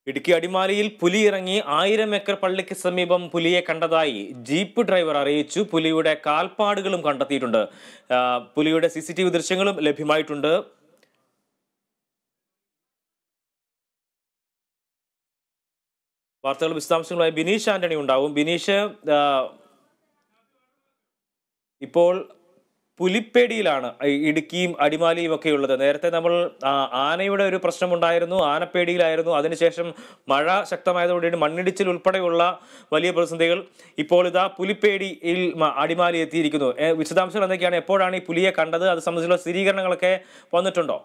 ഇടുക്കി അടിമാലിയിൽ പുലി ഇറങ്ങി ആയിരം ഏക്കർ പള്ളിക്ക് സമീപം പുലിയെ കണ്ടതായി ജീപ്പ് ഡ്രൈവർ അറിയിച്ചു പുലിയുടെ കാൽപ്പാടുകളും കണ്ടെത്തിയിട്ടുണ്ട് ആ, പുലിയുടെ സി സി ടി വി ദൃശ്യങ്ങളും ലഭ്യമായിട്ടുണ്ട് വാർത്തകൾ വിശദാംശങ്ങളുമായി ബിനീഷ് ആന്റണി ഉണ്ടാവും ബിനീഷ് ആ, ഇപ്പോൾ പുലിപ്പേടിയിലാണ് ഈ ഇടുക്കിയും അടിമാലിയും ഒക്കെ ഉള്ളത് നേരത്തെ നമ്മൾ ആ, ആനയുടെ ഒരു പ്രശ്നമുണ്ടായിരുന്നു ആനപ്പേടിയിലായിരുന്നു അതിനുശേഷം മഴ ശക്തമായതോടെ മണ്ണിടിച്ചിൽ ഉൾപ്പെടെയുള്ള വലിയ പ്രതിസന്ധികൾ ഇപ്പോൾ ഇതാ പുലിപ്പേടിയിൽ മ- അടിമാലി എത്തിയിരിക്കുന്നു ഏ, വിശദാംശങ്ങൾ എന്തൊക്കെയാണ് എപ്പോഴാണ് ഈ പുലിയെ കണ്ടത് അത് സംബന്ധിച്ചുള്ള സ്ഥിരീകരണങ്ങളൊക്കെ വന്നിട്ടുണ്ടോ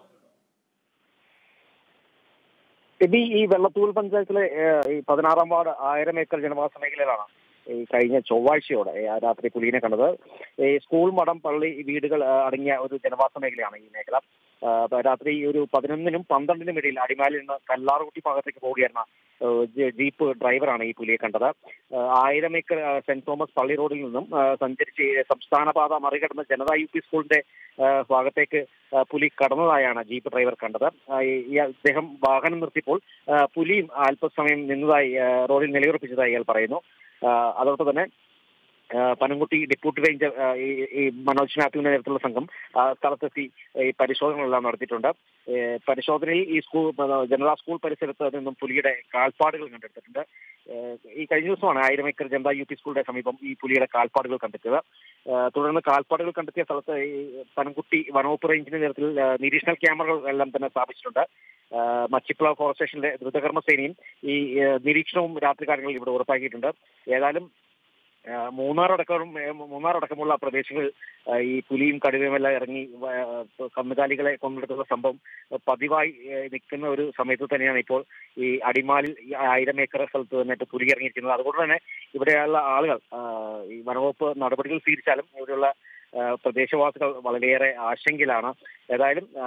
എബി ഈ വെള്ളത്തൂൽ പഞ്ചായത്തിലെ ഏഹ്, ഈ പതിനാറാം വാർഡ് ആയിരം ഏക്കർ ജനവാസ മേഖലയിലാണ് ഈ കഴിഞ്ഞ ചൊവ്വാഴ്ചയോടെ ഈ രാത്രി പുലിനെ കണ്ടത് ഈ സ്കൂൾ മഠം പള്ളി വീടുകൾ ആ, അടങ്ങിയ ഒരു ജനവാസ മേഖലയാണ് ഈ മേഖല ആ, അപ്പൊ രാത്രി ഒരു പതിനൊന്നിനും പന്ത്രണ്ടിനും ഇടയിൽ അടിമാലിൽ നിന്ന് കല്ലാറുകുട്ടി ഭാഗത്തേക്ക് പോവുകയായിരുന്ന ഏഹ്, ജ- ജീപ്പ് ഡ്രൈവറാണ് ഈ പുലിയെ കണ്ടത് ആ, ആയിരം ഏക്കർ ആ, സെന്റ് തോമസ് പള്ളി റോഡിൽ നിന്നും ആ, സഞ്ചരിച്ച് ഈ സംസ്ഥാന പാത മറികടന്ന് ജനതാ യു പി സ്കൂളിന്റെ ആ, ഭാഗത്തേക്ക് ആ, പുലി കടന്നതായാണ് ജീപ്പ് ഡ്രൈവർ കണ്ടത് ആ, ഈ- ഈ അദ്ദേഹം വാഹനം നിർത്തിയപ്പോൾ ആ, പുലിയും അല്പസമയം നിന്നതായി ആ, റോഡിൽ നിലയുറപ്പിച്ചതായി ഇയാൾ പറയുന്നു ആ, അതോടൊപ്പം തന്നെ ആ, പനംകുട്ടി ഡെപ്യൂട്ടി റേഞ്ചർ ആ, ഈ ഈ മനോജ് മാത്യുവിന്റെ നേതൃത്വത്തിലുള്ള സംഘം ആ, സ്ഥലത്തെത്തി ഈ പരിശോധനകളെല്ലാം നടത്തിയിട്ടുണ്ട് ഏ, പരിശോധനയിൽ ഈ സ്കൂൾ ജനതാ സ്കൂൾ പരിസരത്ത് നിന്നും പുലിയുടെ കാൽപ്പാടുകൾ കണ്ടെടുത്തിട്ടുണ്ട് ഏ, ഈ കഴിഞ്ഞ ദിവസമാണ് ആയിരം ഏക്കർ ജനതാ യു പി സ്കൂളിന്റെ സമീപം ഈ പുലിയുടെ കാൽപ്പാടുകൾ കണ്ടെത്തിയത് ആ, തുടർന്ന് കാൽപ്പാടുകൾ കണ്ടെത്തിയ സ്ഥലത്ത് ഈ പനംകുട്ടി വനവകുപ്പ് റേഞ്ചിന്റെ നേതൃത്വത്തിൽ ആ, നിരീക്ഷണ ക്യാമറകൾ എല്ലാം തന്നെ സ്ഥാപിച്ചിട്ടുണ്ട് ആ, മച്ചിപ്ല ഫോറസ്റ്റ് സ്റ്റേഷനിലെ ദ്രുതകർമ്മ സേനയും ഈ ആ, നിരീക്ഷണവും രാത്രികാലങ്ങളിൽ ഇവിടെ ഉറപ്പാക്കിയിട്ടുണ്ട് ഏതായാലും ആ, മൂന്നാറടക്കം ഏ, മൂന്നാറടക്കമുള്ള പ്രദേശങ്ങളിൽ ആ, ഈ പുലിയും കടുവയും എല്ലാം ഇറങ്ങി വ- ആ, കന്നുകാലികളെ കൊന്നെടുക്കുന്ന സംഭവം പതിവായി ഏ, നിൽക്കുന്ന ഒരു സമയത്ത് തന്നെയാണ് ഇപ്പോൾ ഈ അടിമാലിൽ ഈ ആയിരം ഏക്കർ സ്ഥലത്ത് തന്നിട്ട് പുലി ഇറങ്ങിയിരിക്കുന്നത് അതുകൊണ്ട് തന്നെ ഇവിടെയുള്ള ആളുകൾ ആ, ഈ വനവകുപ്പ് നടപടികൾ സ്വീകരിച്ചാലും ഇവിടെയുള്ള ആ, പ്രദേശവാസികൾ വളരെയേറെ ആശങ്കയിലാണ് ഏതായാലും ആ,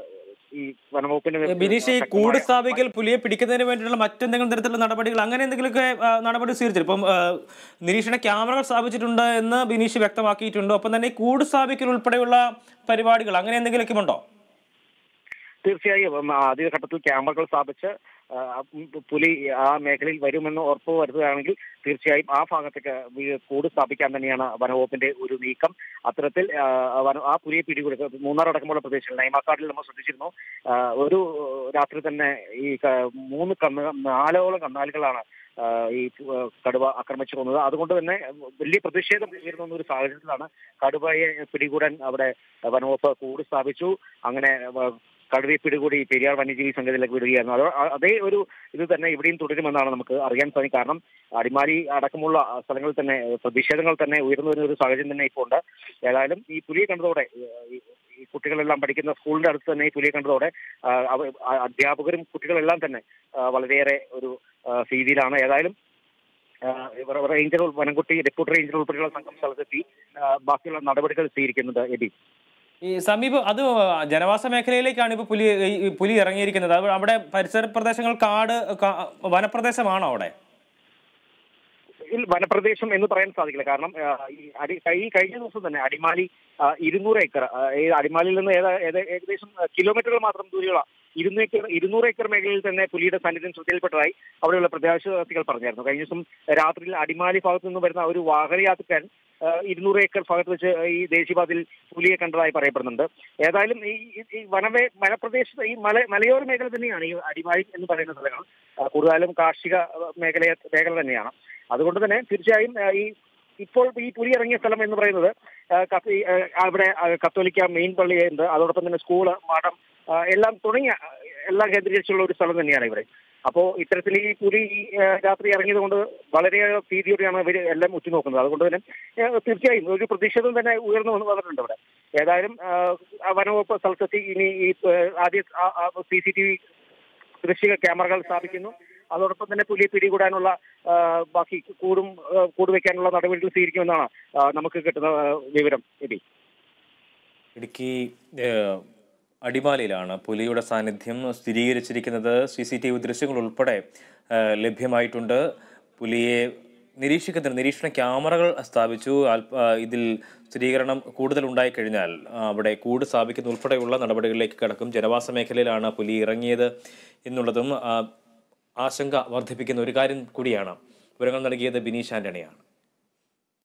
ഈ വനവകുപ്പിന്റെ ഏ, നേതൃത്വത്തിൽ ബിനീഷ് ഈ ശക്തമായ- കൂട് സ്ഥാപിക്കൽ പുലിയെ പിടിക്കുന്നതിന് വേണ്ടിയിട്ടുള്ള മറ്റെന്തെങ്കിലും തരത്തിലുള്ള നടപടികൾ അങ്ങനെ എന്തെങ്കിലുമൊക്കെ ആ, നടപടി സ്വീകരിച്ചു ഇപ്പം ആ, നിരീക്ഷണ ക്യാമറകൾ സ്ഥാപിച്ചിട്ടുണ്ട് എന്ന് ബിനീഷ് വ്യക്തമാക്കിയിട്ടുണ്ട് ഒപ്പം തന്നെ ഈ കൂട് സ്ഥാപിക്കൽ ഉൾപ്പെടെയുള്ള പരിപാടികൾ അങ്ങനെ എന്തെങ്കിലുമൊക്കെ ഉണ്ടോ തീർച്ചയായും ഉം, ആദ്യഘട്ടത്തിൽ ക്യാമറകൾ സ്ഥാപിച്ച് ആ, ഉം, പുലി ആ മേഖലയിൽ വരുമെന്ന് ഉറപ്പ് വരുത്തുകയാണെങ്കിൽ തീർച്ചയായും ആ ഭാഗത്തേക്ക് വീ- കൂട് സ്ഥാപിക്കാൻ തന്നെയാണ് വനവകുപ്പിന്റെ ഒരു നീക്കം അത്തരത്തിൽ ആ, വന- ആ പുലിയെ പിടികൂടി മൂന്നാർ അടക്കമുള്ള പ്രദേശങ്ങൾ നൈമാക്കാടിൽ നമ്മൾ ശ്രദ്ധിച്ചിരുന്നു ആ, ഒരു രാത്രി തന്നെ ഈ ക- മൂന്ന് കന്ന് നാലോളം കന്നാലികളാണ് ആ, ഈ ആ, കടുവ ആക്രമിച്ചു കൊന്നത് അതുകൊണ്ട് തന്നെ വലിയ പ്രതിഷേധം ഉയർന്ന ഒരു സാഹചര്യത്തിലാണ് കടുവയെ പിടികൂടാൻ അവിടെ വനവകുപ്പ് കൂട് സ്ഥാപിച്ചു അങ്ങനെ വ- കടുവയെ പിടികൂടി പെരിയാർ വന്യജീവി സംഘത്തിലേക്ക് വിടുകയായിരുന്നു അതോ അ- അതേ ഒരു ഇത് തന്നെ ഇവിടെയും തുടരുമെന്നാണ് നമുക്ക് അറിയാൻ സാധിക്കും കാരണം അടിമാലി അടക്കമുള്ള സ്ഥലങ്ങളിൽ തന്നെ ഏഹ്, പ്രതിഷേധങ്ങൾ തന്നെ ഉയർന്നു വരുന്ന ഒരു സാഹചര്യം തന്നെ ഇപ്പോൾ ഉണ്ട് ഏതായാലും ഈ പുലിയെ കണ്ടതോടെ ഏഹ്, ഈ- ഈ കുട്ടികളെല്ലാം പഠിക്കുന്ന സ്കൂളിന്റെ അടുത്ത് തന്നെ ഈ പുലിയെ കണ്ടതോടെ ആ, അവ- ആ, അധ്യാപകരും കുട്ടികളെല്ലാം തന്നെ ആ, വളരെയേറെ ഒരു ആ, ഭീതിയിലാണ് ഏതായാലും ആ, ഇവർ- റേഞ്ചർ വനംകുട്ടി ഡെപ്യൂട്ടി റേഞ്ചർ ഉൾപ്പെടെയുള്ള സംഘം സ്ഥലത്തെത്തി ആ, ബാക്കിയുള്ള നടപടികൾ സ്വീകരിക്കുന്നുണ്ട് എബി ഈ സമീപം അത് ജനവാസ മേഖലയിലേക്കാണ് ഇപ്പോൾ പുലി ഈ പുലി ഇറങ്ങിയിരിക്കുന്നത് അത് അവിടെ പരിസര പ്രദേശങ്ങൾ കാട് കാ- വനപ്രദേശമാണോ അവിടെ ഇതിൽ വനപ്രദേശം എന്ന് പറയാൻ സാധിക്കില്ല കാരണം ആ, ഈ അടി ഈ കഴിഞ്ഞ ദിവസം തന്നെ അടിമാലി ആ, ഇരുന്നൂറ് ഏക്കർ ആ, ഈ അടിമാലിയിൽ നിന്ന് ഏതാ ഏത- ഏകദേശം കിലോമീറ്ററുകൾ മാത്രം ദൂരെയുള്ള ഇരുന്നൂറ് ഏക്കർ ഇരുന്നൂറ് ഏക്കർ മേഖലയിൽ തന്നെ പുലിയുടെ സാന്നിധ്യം ശ്രദ്ധയിൽപ്പെട്ടതായി അവിടെയുള്ള പ്രദേശവാസികൾ പറഞ്ഞായിരുന്നു കഴിഞ്ഞ ദിവസം രാത്രിയിൽ അടിമാലി ഭാഗത്തു നിന്ന് വരുന്ന ഒരു വാഹനയാത്രക്കാരൻ ആ, ഇരുന്നൂറ് ഏക്കർ ഭാഗത്ത് വെച്ച് ഈ ദേശീയപാതയിൽ പുലിയെ കണ്ടതായി പറയപ്പെടുന്നുണ്ട് ഏതായാലും ഈ ഈ- ഈ വനമേ വനപ്രദേശത്ത് ഈ മല മലയോര മേഖല തന്നെയാണ് ഈ അടിമാലി എന്ന് പറയുന്ന സ്ഥലങ്ങൾ ആ, കൂടുതലും കാർഷിക ആ, മേഖല മേഖല തന്നെയാണ് അതുകൊണ്ട് തന്നെ തീർച്ചയായും ആ, ഈ ഇപ്പോൾ ഈ പുലി ഇറങ്ങിയ സ്ഥലം എന്ന് പറയുന്നത് ആ, കത്ത്- ഈ, ആ, അവിടെ ആ, കത്തോലിക്ക മെയിൻ പള്ളിയുണ്ട് അതോടൊപ്പം തന്നെ സ്കൂള് മഠം ആ, എല്ലാം തുടങ്ങിയ ആ, എല്ലാം കേന്ദ്രീകരിച്ചുള്ള ഒരു സ്ഥലം തന്നെയാണ് ഇവിടെ അപ്പോൾ ഇത്തരത്തിൽ ഈ പുലി ഈ, ആ, രാത്രി ഇറങ്ങിയത് കൊണ്ട് വളരെയേറെ ഭീതിയോടെയാണ് ഇവർ എല്ലാം ഉറ്റുനോക്കുന്നത് അതുകൊണ്ട് തന്നെ ആ, തീർച്ചയായും ഒരു പ്രതിഷേധം തന്നെ ഉയർന്നു വന്ന് വന്നിട്ടുണ്ട് ഇവിടെ ഏതായാലും ആ, ആ വനവകുപ്പ് സ്ഥലത്തെത്തി ഇനി ഈ ആ, ആദ്യ സി സി ടി വി ദൃശ്യ ക്യാമറകൾ സ്ഥാപിക്കുന്നു അതോടൊപ്പം തന്നെ പുലിയെ പിടികൂടാനുള്ള ആ, ബാക്കി കൂടും ആ, കൂട് വെക്കാനുള്ള നടപടികൾ സ്വീകരിക്കുമെന്നാണ് ആ, നമുക്ക് കിട്ടുന്ന ആ, വിവരം എബി ഇടുക്കി ഏഹ്, അടിമാലിയിലാണ് പുലിയുടെ സാന്നിധ്യം സ്ഥിരീകരിച്ചിരിക്കുന്നത് സി സി ടി വി ദൃശ്യങ്ങൾ ഉൾപ്പെടെ ഏഹ്, ലഭ്യമായിട്ടുണ്ട് പുലിയെ നിരീക്ഷിക്കുന്നതിന് നിരീക്ഷണ ക്യാമറകൾ സ്ഥാപിച്ചു അല്പ ആ, ഇതിൽ സ്ഥിരീകരണം കൂടുതൽ ഉണ്ടായിക്കഴിഞ്ഞാൽ ആ, അവിടെ കൂട് സ്ഥാപിക്കുന്ന ഉൾപ്പെടെയുള്ള നടപടികളിലേക്ക് കടക്കും ജനവാസ മേഖലയിലാണ് പുലി ഇറങ്ങിയത് എന്നുള്ളതും ആ, ആശങ്ക വർദ്ധിപ്പിക്കുന്ന ഒരു കാര്യം കൂടിയാണ് വിവരങ്ങൾ നൽകിയത് ബിനീഷ് ആന്റണിയാണ്